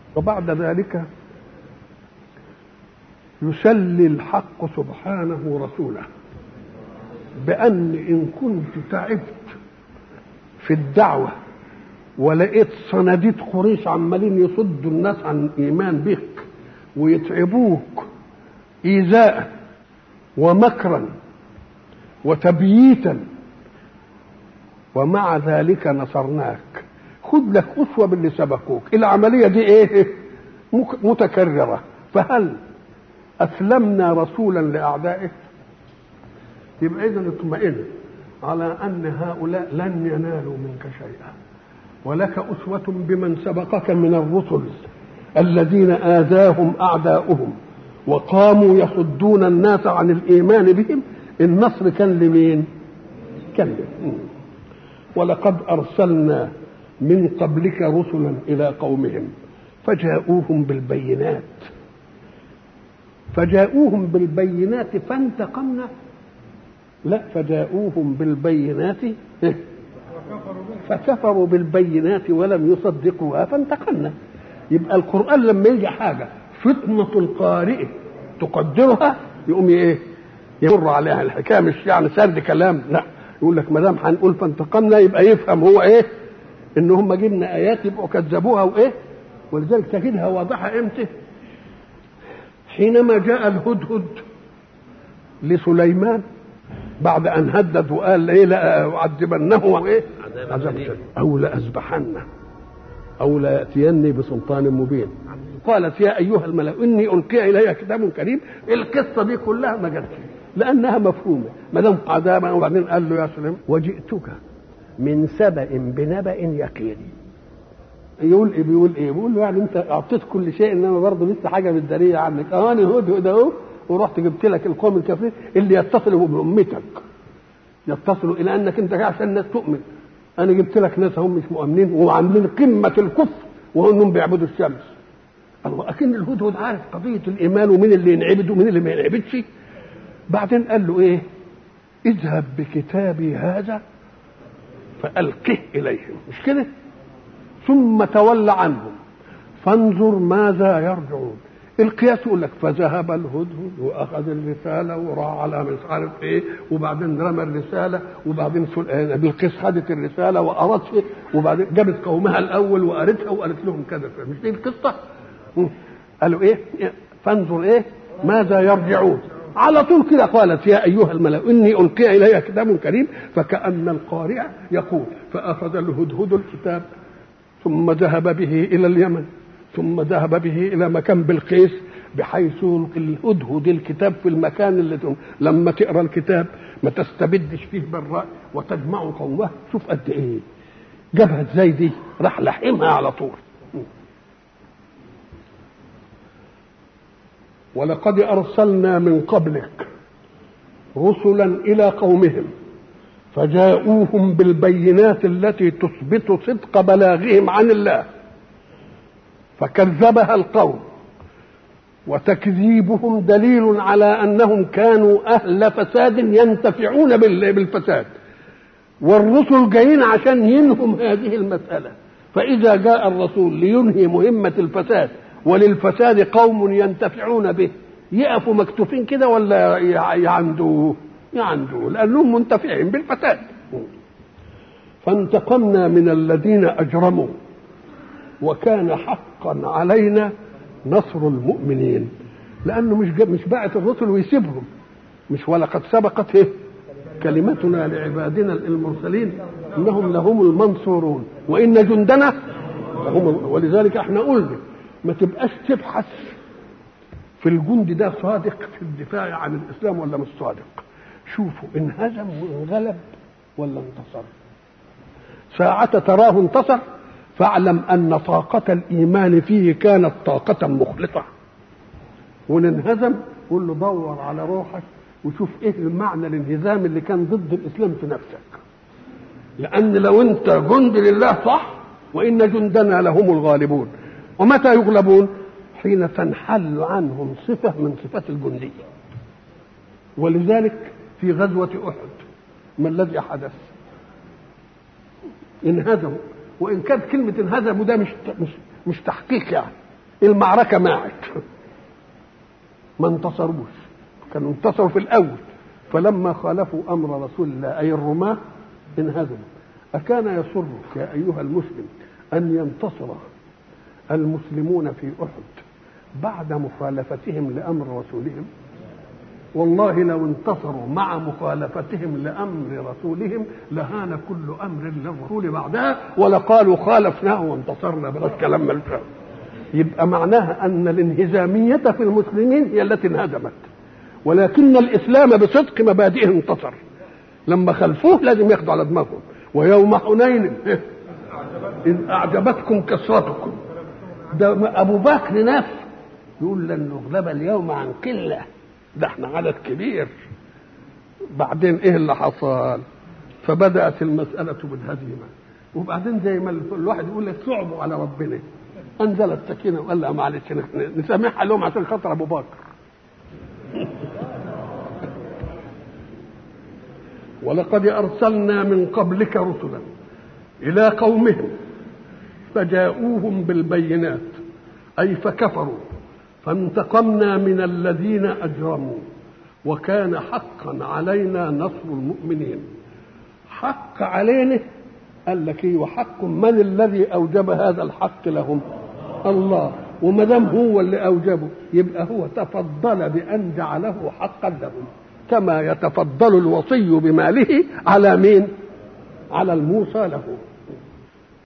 وبعد ذلك يسلي الحق سبحانه رسوله بأن إن كنت تعبت في الدعوة ولقيت صناديد قريش عمالين يصدوا الناس عن الإيمان بك ويتعبوك إيذاء ومكرا وتبييتا ومع ذلك نصرناك خد لك أسوة باللي سبقوك العملية دي إيه متكررة فهل أسلمنا رسولا لأعدائه يبقى إذا اطمئن على أن هؤلاء لن ينالوا منك شيئا ولك أسوة بمن سبقك من الرسل الذين آذاهم أعداؤهم وقاموا يصدون الناس عن الإيمان بهم النصر كان لمين؟ كان لمين؟ ولقد أرسلنا من قبلك رسلا إلى قومهم فجاءوهم بالبينات فجاءوهم بالبينات فانتقمنا لا فجاءوهم بالبينات فكفروا بالبينات ولم يصدقوها فانتقمنا يبقى القرآن لما يجي حاجة فطنة القارئ تقدرها يقوم ايه يمر عليها الحكاية مش يعني سرد كلام لا يقول لك ما دام هنقول فانتقمنا يبقى يفهم هو ايه ان هم جبنا ايات يبقوا كذبوها وايه ولذلك تجدها واضحه امتى حينما جاء الهدهد لسليمان بعد ان هدد وقال ايه لا اعذبنه وايه عذاب او لاذبحنه او لياتيني بسلطان مبين قالت يا ايها الملا اني القي الي كتاب كريم القصه دي كلها ما جاتش لانها مفهومه ما دام عذابا وبعدين قال له يا سليم وجئتك من سبأ بنبأ يقين يقول ايه بيقول ايه بيقول له يعني انت اعطيت كل شيء انما برضه لسه حاجه بالدليل عنك اه انا هدهد اهو ورحت جبت لك القوم الكافرين اللي يتصلوا بامتك يتصلوا الى انك انت عشان الناس تؤمن انا جبت لك ناس هم مش مؤمنين وعاملين قمه الكفر وهم بيعبدوا الشمس الله اكن الهدهد عارف قضيه الايمان ومين اللي ينعبد ومين اللي ما ينعبدش بعدين قال له ايه اذهب بكتابي هذا فألقه إليهم مش كده ثم تولى عنهم فانظر ماذا يرجعون القياس يقول لك فذهب الهدهد واخذ الرساله وراح على مش عارف ايه وبعدين رمى الرساله وبعدين بلقيس خدت الرساله وارادت شيء وبعدين جابت قومها الاول وقالتها وقالت لهم كذا مش دي القصه قالوا ايه فانظر ايه ماذا يرجعون على طول كده قالت يا ايها الملا اني القي الي كتاب كريم فكان القارئ يقول فاخذ الهدهد الكتاب ثم ذهب به الى اليمن ثم ذهب به الى مكان بلقيس بحيث الهدهد الكتاب في المكان اللي تم. لما تقرا الكتاب ما تستبدش فيه بالراي وتجمع قومه شوف قد ايه جابها ازاي دي راح لحمها على طول ولقد ارسلنا من قبلك رسلا الى قومهم فجاءوهم بالبينات التي تثبت صدق بلاغهم عن الله فكذبها القوم وتكذيبهم دليل على انهم كانوا اهل فساد ينتفعون بالفساد والرسل جايين عشان ينهم هذه المساله فاذا جاء الرسول لينهي مهمه الفساد وللفساد قوم ينتفعون به يقفوا مكتوفين كده ولا يعندوه يعندوه لانهم منتفعين بالفساد فانتقمنا من الذين اجرموا وكان حقا علينا نصر المؤمنين لانه مش مش باعت الرسل ويسيبهم مش ولقد سبقت إيه؟ كلمتنا لعبادنا المرسلين انهم لهم المنصورون وان جندنا لهم ولذلك احنا قلنا ما تبقاش تبحث في الجند ده صادق في الدفاع عن الاسلام ولا مش صادق شوفوا انهزم وانغلب ولا انتصر ساعة تراه انتصر فاعلم ان طاقة الايمان فيه كانت طاقة مخلصة وان انهزم قول له دور على روحك وشوف ايه المعنى الانهزام اللي كان ضد الاسلام في نفسك لان لو انت جند لله صح وان جندنا لهم الغالبون ومتى يغلبون حين تنحل عنهم صفة من صفات الجندية ولذلك في غزوة أحد ما الذي حدث انهزموا وإن كانت كلمة انهزموا ده مش مش مش تحقيق يعني المعركه ماعت ما انتصروش كانوا انتصروا في الاول فلما خالفوا امر رسول الله اي الرماه انهزموا اكان يسرك يا ايها المسلم ان ينتصر المسلمون في احد بعد مخالفتهم لامر رسولهم والله لو انتصروا مع مخالفتهم لامر رسولهم لهان كل امر للرسول بعدها ولقالوا خالفناه وانتصرنا بلاش كلام ملوش يبقى معناها ان الانهزاميه في المسلمين هي التي انهزمت ولكن الاسلام بصدق مبادئه انتصر لما خلفوه لازم ياخدوا على دماغهم ويوم حنين ان اعجبتكم كثرتكم ده ابو بكر نفسه يقول لن نغلب اليوم عن قله ده احنا عدد كبير بعدين ايه اللي حصل فبدات المساله بالهزيمه وبعدين زي ما الواحد يقول لك صعبوا على ربنا انزل السكينه وقال لا معلش نسامحها لهم عشان خاطر ابو بكر ولقد ارسلنا من قبلك رسلا الى قومهم فجاءوهم بالبينات اي فكفروا فانتقمنا من الذين اجرموا وكان حقا علينا نصر المؤمنين حق علينا قال لك ايه وحق من الذي اوجب هذا الحق لهم الله وما دام هو اللي اوجبه يبقى هو تفضل بان جعله حقا لهم كما يتفضل الوصي بماله على مين على الموصى له